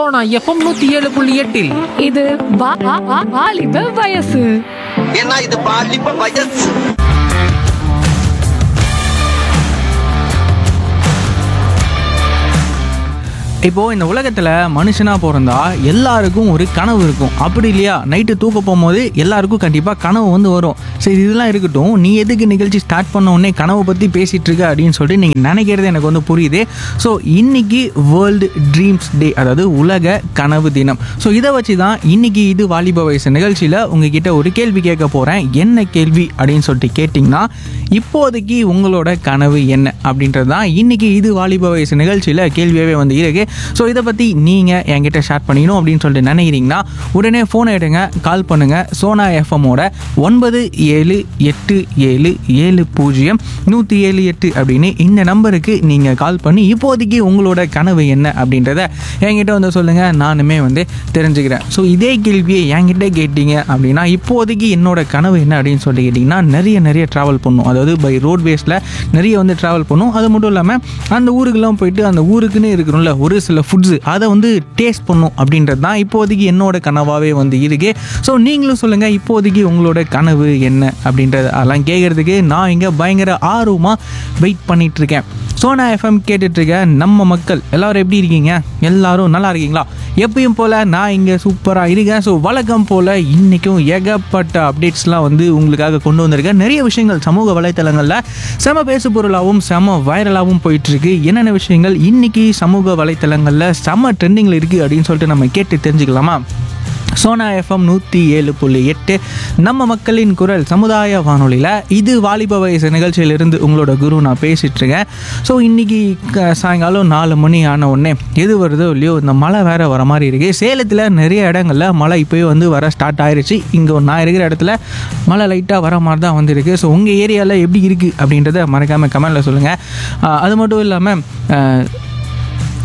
Sona FM நூத்தி ஏழு புள்ளி எட்டில் இது வா- வா- வா- வாலிப வயசு ஏன்னா இது பாலிப்ப வயசு இப்போ இந்த உலகத்துல மனுஷனா பிறந்தா எல்லாருக்கும் ஒரு கனவு இருக்கும் அப்படி இல்லையா நைட்டு தூக்க போகும்போது எல்லாருக்கும் கண்டிப்பா கனவு வந்து வரும் சரி இதெல்லாம் இருக்கட்டும் நீ எதுக்கு நிகழ்ச்சி ஸ்டார்ட் பண்ண உடனே கனவை பத்தி பேசிட்டு இருக்க அப்படின்னு சொல்லிட்டு நீங்க நினைக்கிறது எனக்கு வந்து புரியுது ஸோ இன்னைக்கு வேர்ல்டு ட்ரீம்ஸ் டே அதாவது உலக கனவு தினம் ஸோ இதை வச்சு தான் இன்னைக்கு இது வாலிப வயசு நிகழ்ச்சியில் உங்ககிட்ட ஒரு கேள்வி கேட்க போகிறேன் என்ன கேள்வி அப்படின்னு சொல்லிட்டு கேட்டிங்கன்னா இப்போதைக்கு உங்களோட கனவு என்ன அப்படின்றது தான் இன்னைக்கு இது வாலிப வயசு நிகழ்ச்சியில் கேள்வியாகவே வந்து இருக்கு ஸோ இதை பற்றி நீங்கள் என்கிட்ட ஷேர் பண்ணிக்கணும் அப்படின்னு சொல்லிட்டு நினைக்கிறீங்கன்னா உடனே ஃபோனை எடுங்க கால் பண்ணுங்கள் சோனா எஃப்எம்மோட ஒன்பது ஏழு எட்டு ஏழு ஏழு பூஜ்ஜியம் நூற்றி ஏழு எட்டு அப்படின்னு இந்த நம்பருக்கு நீங்கள் கால் பண்ணி இப்போதைக்கு உங்களோட கனவு என்ன அப்படின்றத என்கிட்ட வந்து சொல்லுங்கள் நானுமே வந்து தெரிஞ்சுக்கிறேன் ஸோ இதே கேள்வியை என்கிட்ட கேட்டீங்க அப்படின்னா இப்போதைக்கு என்னோட கனவு என்ன அப்படின்னு சொல்லி கேட்டிங்கன்னா நிறைய நிறைய ட்ராவல் பண்ணும் அதாவது பை ரோட்வேஸில் நிறைய வந்து ட்ராவல் பண்ணும் அது மட்டும் இல்லாமல் அந்த ஊருக்கெல்லாம் போயிட்டு அந்த ஊருக்குன்னு இருக்கிறோம்ல ஒரு சில ஃபுட்ஸு அதை வந்து டேஸ்ட் பண்ணும் அப்படின்றது தான் இப்போதைக்கு என்னோட கனவாகவே வந்து இருக்கு ஸோ நீங்களும் சொல்லுங்கள் இப்போதைக்கு உங்களோட கனவு என்ன அப்படின்றது அதெல்லாம் கேட்குறதுக்கு நான் இங்கே பயங்கர ஆர்வமாக வெயிட் பண்ணிட்டு இருக்கேன் சோனா எஃப்எம் கேட்டுட்ருக்க நம்ம மக்கள் எல்லாரும் எப்படி இருக்கீங்க எல்லாரும் நல்லா இருக்கீங்களா எப்பயும் போல் நான் இங்கே சூப்பராக இருக்கேன் ஸோ வழக்கம் போல் இன்றைக்கும் ஏகப்பட்ட அப்டேட்ஸ்லாம் வந்து உங்களுக்காக கொண்டு வந்திருக்கேன் நிறைய விஷயங்கள் சமூக வலைத்தளங்களில் செம பேசு பொருளாகவும் செம வைரலாகவும் போயிட்டுருக்கு என்னென்ன விஷயங்கள் இன்றைக்கி சமூக வலைத்தளங்களில் செம ட்ரெண்டிங்கில் இருக்குது அப்படின்னு சொல்லிட்டு நம்ம கேட்டு தெரிஞ்சுக்கலாமா சோனா எஃப்எம் நூற்றி ஏழு புள்ளி எட்டு நம்ம மக்களின் குரல் சமுதாய வானொலியில் இது வாலிப வயசு நிகழ்ச்சியிலிருந்து உங்களோட குரு நான் பேசிகிட்டு இருக்கேன் ஸோ இன்றைக்கி சாயங்காலம் நாலு மணி ஆன உடனே எது வருதோ இல்லையோ இந்த மழை வேறு வர மாதிரி இருக்குது சேலத்தில் நிறைய இடங்களில் மழை இப்போயே வந்து வர ஸ்டார்ட் ஆயிருச்சு இங்கே நான் இருக்கிற இடத்துல மழை லைட்டாக வர மாதிரி தான் வந்துருக்கு ஸோ உங்கள் ஏரியாவில் எப்படி இருக்குது அப்படின்றத மறக்காமல் கமெண்டில் சொல்லுங்கள் அது மட்டும் இல்லாமல்